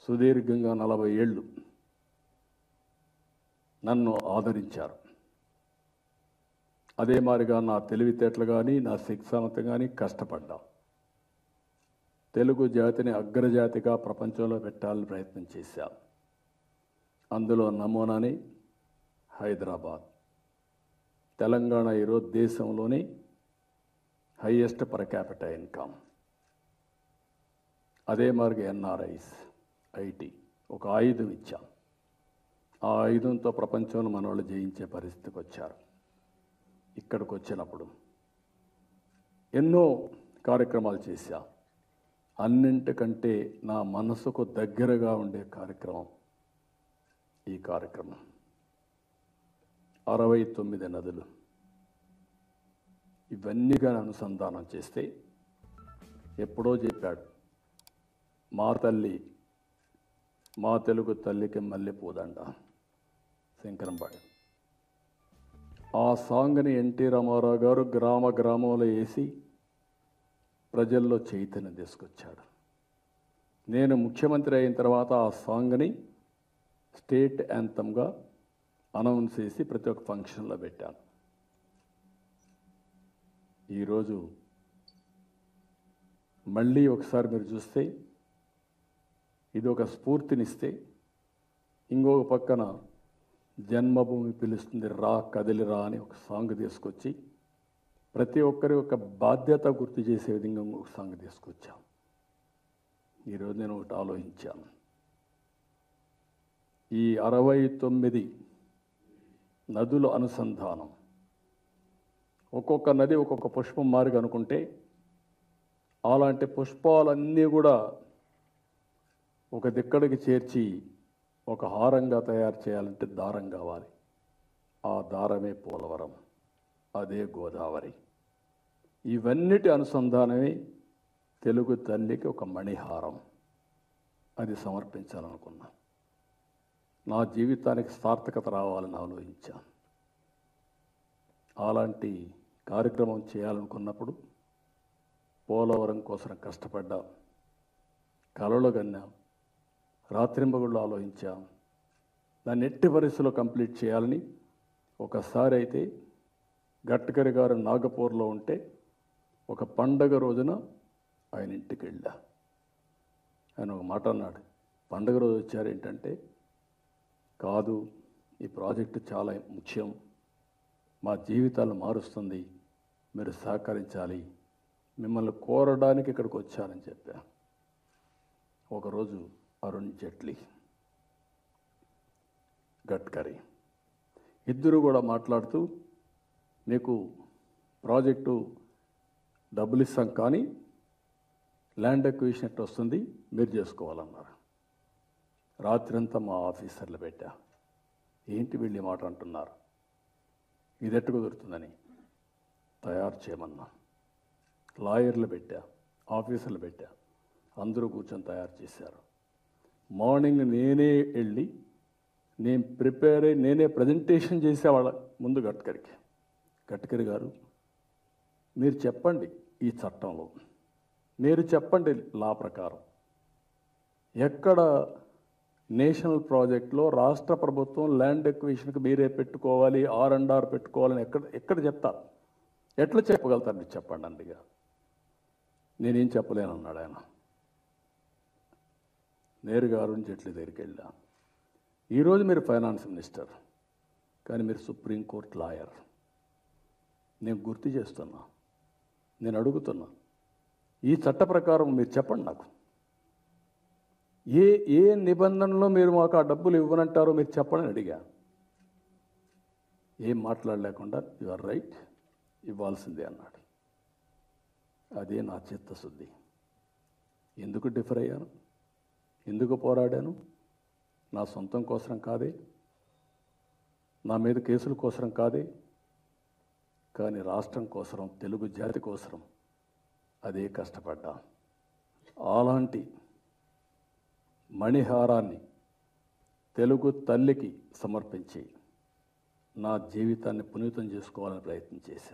సుదీర్ఘంగా నలభై ఏళ్ళు నన్ను ఆదరించారు అదే మాదిరిగా నా తెలివితేటలు కానీ నా శిక్షామత కానీ కష్టపడ్డా తెలుగు జాతిని అగ్రజాతిగా ప్రపంచంలో పెట్టాలని ప్రయత్నం చేశాం అందులో నమూనాని హైదరాబాద్ తెలంగాణ ఈరోజు దేశంలోని హైయెస్ట్ పర్ క్యాపిటల్ ఇన్కమ్ అదే మార్గ ఎన్ఆర్ఐస్ ఐటీ ఒక ఆయుధం ఇచ్చాం ఆ ఆయుధంతో ప్రపంచంలో మన వాళ్ళు జయించే పరిస్థితికి వచ్చారు ఇక్కడికి వచ్చినప్పుడు ఎన్నో కార్యక్రమాలు చేశాం అన్నింటికంటే నా మనసుకు దగ్గరగా ఉండే కార్యక్రమం ఈ కార్యక్రమం అరవై తొమ్మిది నదులు ఇవన్నీగా అనుసంధానం చేస్తే ఎప్పుడో చెప్పాడు మా తల్లి మా తెలుగు తల్లికి మల్లె పూదండ శంకరంపాడు ఆ సాంగ్ని ఎన్టీ రామారావు గారు గ్రామ గ్రామంలో వేసి ప్రజల్లో చైతన్యం తీసుకొచ్చాడు నేను ముఖ్యమంత్రి అయిన తర్వాత ఆ సాంగ్ని స్టేట్ యాంథమ్గా అనౌన్స్ చేసి ప్రతి ఒక్క ఫంక్షన్లో పెట్టాను ఈరోజు మళ్ళీ ఒకసారి మీరు చూస్తే ఇది ఒక స్ఫూర్తినిస్తే ఇంకొక పక్కన జన్మభూమి పిలుస్తుంది రా కదిలిరా అని ఒక సాంగ్ తీసుకొచ్చి ప్రతి ఒక్కరి ఒక బాధ్యత గుర్తు చేసే విధంగా ఒక సాంగ్ తీసుకొచ్చాం ఈరోజు నేను ఒకటి ఆలోచించాను ఈ అరవై తొమ్మిది నదుల అనుసంధానం ఒక్కొక్క నది ఒక్కొక్క పుష్పం మారిగా అనుకుంటే అలాంటి పుష్పాలన్నీ కూడా ఒక దిక్కడికి చేర్చి ఒక హారంగా తయారు చేయాలంటే దారం కావాలి ఆ దారమే పోలవరం అదే గోదావరి ఇవన్నిటి అనుసంధానమే తెలుగు తల్లికి ఒక మణిహారం అది సమర్పించాలనుకున్నా నా జీవితానికి సార్థకత రావాలని ఆలోచించాను అలాంటి కార్యక్రమం చేయాలనుకున్నప్పుడు పోలవరం కోసం కష్టపడ్డా కలలు కన్నాం రాత్రింబగుళ్ళు ఆలోచించాం దాన్ని ఎట్టి పరిస్థితుల్లో కంప్లీట్ చేయాలని ఒకసారి అయితే గట్కరి గారు నాగపూర్లో ఉంటే ఒక పండగ రోజున ఆయన ఇంటికి వెళ్ళా ఆయన ఒక మాట అన్నాడు పండగ రోజు వచ్చారు ఏంటంటే కాదు ఈ ప్రాజెక్టు చాలా ముఖ్యం మా జీవితాలు మారుస్తుంది మీరు సహకరించాలి మిమ్మల్ని కోరడానికి ఇక్కడికి వచ్చానని చెప్పా ఒకరోజు అరుణ్ జైట్లీ గడ్కరీ ఇద్దరు కూడా మాట్లాడుతూ మీకు ప్రాజెక్టు డబ్బులు ఇస్తాం కానీ ల్యాండ్ ఎక్విజిషన్ ఎట్ట వస్తుంది మీరు చేసుకోవాలన్నారు రాత్రంతా మా ఆఫీసర్లు పెట్టా ఏంటి వీళ్ళు ఈ మాట అంటున్నారు ఇది ఎట్టు కుదురుతుందని తయారు చేయమన్నా లాయర్లు పెట్టా ఆఫీసర్లు పెట్టా అందరూ కూర్చొని తయారు చేశారు మార్నింగ్ నేనే వెళ్ళి నేను ప్రిపేర్ అయ్యి నేనే ప్రజెంటేషన్ చేసేవాళ్ళ ముందు గడ్కరికి గడ్కరీ గారు మీరు చెప్పండి ఈ చట్టంలో మీరు చెప్పండి లా ప్రకారం ఎక్కడ నేషనల్ ప్రాజెక్ట్లో రాష్ట్ర ప్రభుత్వం ల్యాండ్ ఎక్విజిషన్కి మీరే పెట్టుకోవాలి ఆర్ అండ్ ఆర్ పెట్టుకోవాలని ఎక్కడ ఎక్కడ చెప్తారు ఎట్లా చెప్పగలుగుతారు మీరు చెప్పండి అందుగా నేనేం చెప్పలేను అన్నాడు ఆయన నేరుగా అరుణ్ జైట్లీ దగ్గరికి వెళ్ళా ఈరోజు మీరు ఫైనాన్స్ మినిస్టర్ కానీ మీరు సుప్రీంకోర్టు లాయర్ నేను గుర్తు చేస్తున్నా నేను అడుగుతున్నా ఈ చట్ట ప్రకారం మీరు చెప్పండి నాకు ఏ ఏ నిబంధనలో మీరు మాకు ఆ డబ్బులు ఇవ్వనంటారో మీరు చెప్పండి అని అడిగా ఏం మాట్లాడలేకుండా యు ఆర్ రైట్ ఇవ్వాల్సిందే అన్నాడు అదే నా చిత్తశుద్ధి ఎందుకు డిఫర్ అయ్యాను ఎందుకు పోరాడాను నా సొంతం కోసం కాదే నా మీద కేసుల కోసం కాదే కానీ రాష్ట్రం కోసం తెలుగు జాతి కోసం అదే కష్టపడ్డా అలాంటి మణిహారాన్ని తెలుగు తల్లికి సమర్పించి నా జీవితాన్ని పునీతం చేసుకోవాలని ప్రయత్నం చేశా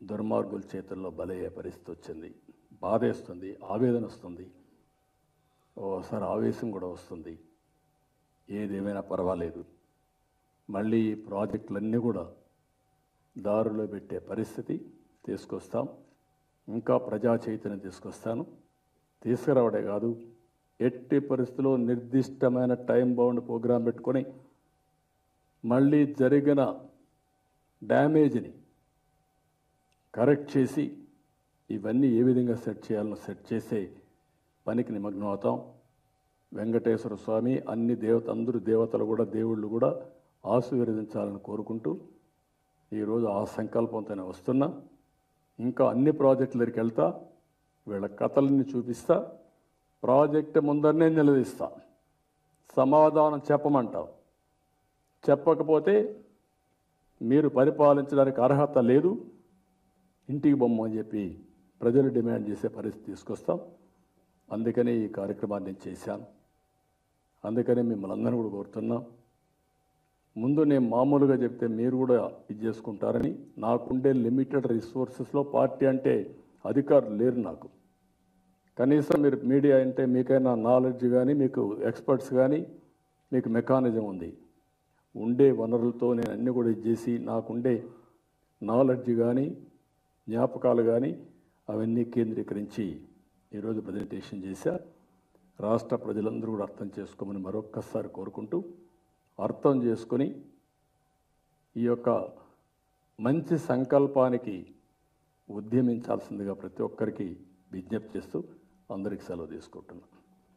దుర్మార్గుల చేతుల్లో బలయ్యే పరిస్థితి వచ్చింది బాధేస్తుంది ఆవేదన వస్తుంది ఓసారి ఆవేశం కూడా వస్తుంది ఏదేమైనా పర్వాలేదు మళ్ళీ ఈ ప్రాజెక్టులన్నీ కూడా దారిలో పెట్టే పరిస్థితి తీసుకొస్తాం ఇంకా ప్రజా చైతన్యం తీసుకొస్తాను తీసుకురావడే కాదు ఎట్టి పరిస్థితుల్లో నిర్దిష్టమైన టైం బౌండ్ ప్రోగ్రాం పెట్టుకొని మళ్ళీ జరిగిన డ్యామేజ్ని కరెక్ట్ చేసి ఇవన్నీ ఏ విధంగా సెట్ చేయాలనో సెట్ చేసే పనికి నిమగ్నం అవుతాం వెంకటేశ్వర స్వామి అన్ని దేవత అందరూ దేవతలు కూడా దేవుళ్ళు కూడా ఆశీర్వదించాలని కోరుకుంటూ ఈరోజు ఆ సంకల్పంతోనే వస్తున్నా ఇంకా అన్ని ప్రాజెక్టుల దగ్గరికి వెళ్తా వీళ్ళ కథలన్నీ చూపిస్తా ప్రాజెక్టు ముందరనే నిలదీస్తా సమాధానం చెప్పమంటాం చెప్పకపోతే మీరు పరిపాలించడానికి అర్హత లేదు ఇంటికి బొమ్మ అని చెప్పి ప్రజలు డిమాండ్ చేసే పరిస్థితి తీసుకొస్తాం అందుకనే ఈ కార్యక్రమాన్ని నేను చేశాను అందుకనే మిమ్మల్ని అందరూ కూడా కోరుతున్నాం ముందు నేను మామూలుగా చెప్తే మీరు కూడా ఇది చేసుకుంటారని నాకుండే లిమిటెడ్ రిసోర్సెస్లో పార్టీ అంటే అధికారులు లేరు నాకు కనీసం మీరు మీడియా అంటే మీకైనా నాలెడ్జ్ కానీ మీకు ఎక్స్పర్ట్స్ కానీ మీకు మెకానిజం ఉంది ఉండే వనరులతో నేను అన్ని కూడా ఇది చేసి నాకుండే నాలెడ్జ్ కానీ జ్ఞాపకాలు కానీ అవన్నీ కేంద్రీకరించి ఈరోజు ప్రజెంటేషన్ చేశా రాష్ట్ర ప్రజలందరూ కూడా అర్థం చేసుకోమని మరొక్కసారి కోరుకుంటూ అర్థం చేసుకొని ఈ యొక్క మంచి సంకల్పానికి ఉద్యమించాల్సిందిగా ప్రతి ఒక్కరికి విజ్ఞప్తి చేస్తూ అందరికీ సెలవు తీసుకుంటున్నాను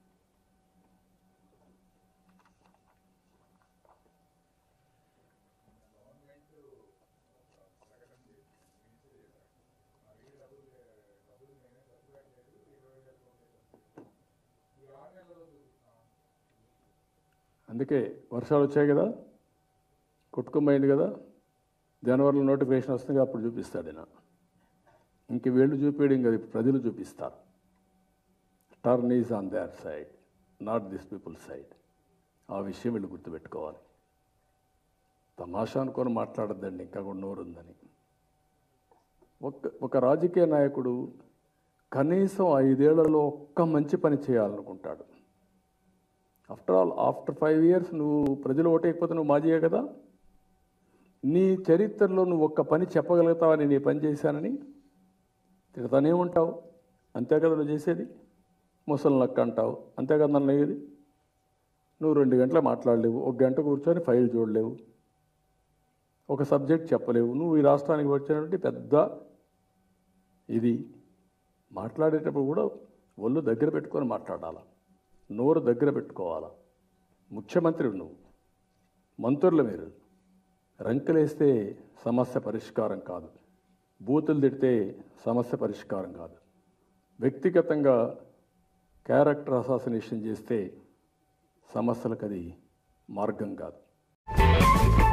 అందుకే వర్షాలు వచ్చాయి కదా కొట్టుకుపోయింది కదా జనవరిలో నోటిఫికేషన్ వస్తుంది అప్పుడు చూపిస్తాడు ఆయన ఇంక వీళ్ళు చూపించడం కదా ఇప్పుడు ప్రజలు చూపిస్తారు turn is on their side not this people side ఆ విషయం వీళ్ళు గుర్తుపెట్టుకోవాలి తమాషా అనుకొని మాట్లాడద్దండి ఇంకా కూడా నోరుందని ఒక ఒక రాజకీయ నాయకుడు కనీసం ఐదేళ్లలో ఒక్క మంచి పని చేయాలనుకుంటాడు after all after five years నువ్వు ప్రజలు ఓటేయకపోతే నువ్వు మాజీయే కదా నీ చరిత్రలో నువ్వు ఒక్క పని చెప్పగలుగుతావని నీ పని చేశానని తిడతానే ఉంటావు అంతే కదా నువ్వు చేసేది ముసలి నక్క అంటావు అంతే కదా నన్ను అయ్యేది నువ్వు రెండు గంటలు మాట్లాడలేవు ఒక గంట కూర్చొని ఫైల్ చూడలేవు ఒక సబ్జెక్ట్ చెప్పలేవు నువ్వు ఈ రాష్ట్రానికి వచ్చినటువంటి పెద్ద ఇది మాట్లాడేటప్పుడు కూడా ఒళ్ళు దగ్గర పెట్టుకొని మాట్లాడాలా నోరు దగ్గర పెట్టుకోవాలా ముఖ్యమంత్రి నువ్వు మంత్రులు మీరు రంకెలేస్తే సమస్య పరిష్కారం కాదు బూతులు తిడితే సమస్య పరిష్కారం కాదు వ్యక్తిగతంగా క్యారెక్టర్ అసాసినేషన్ చేస్తే సమస్యలకు అది మార్గం కాదు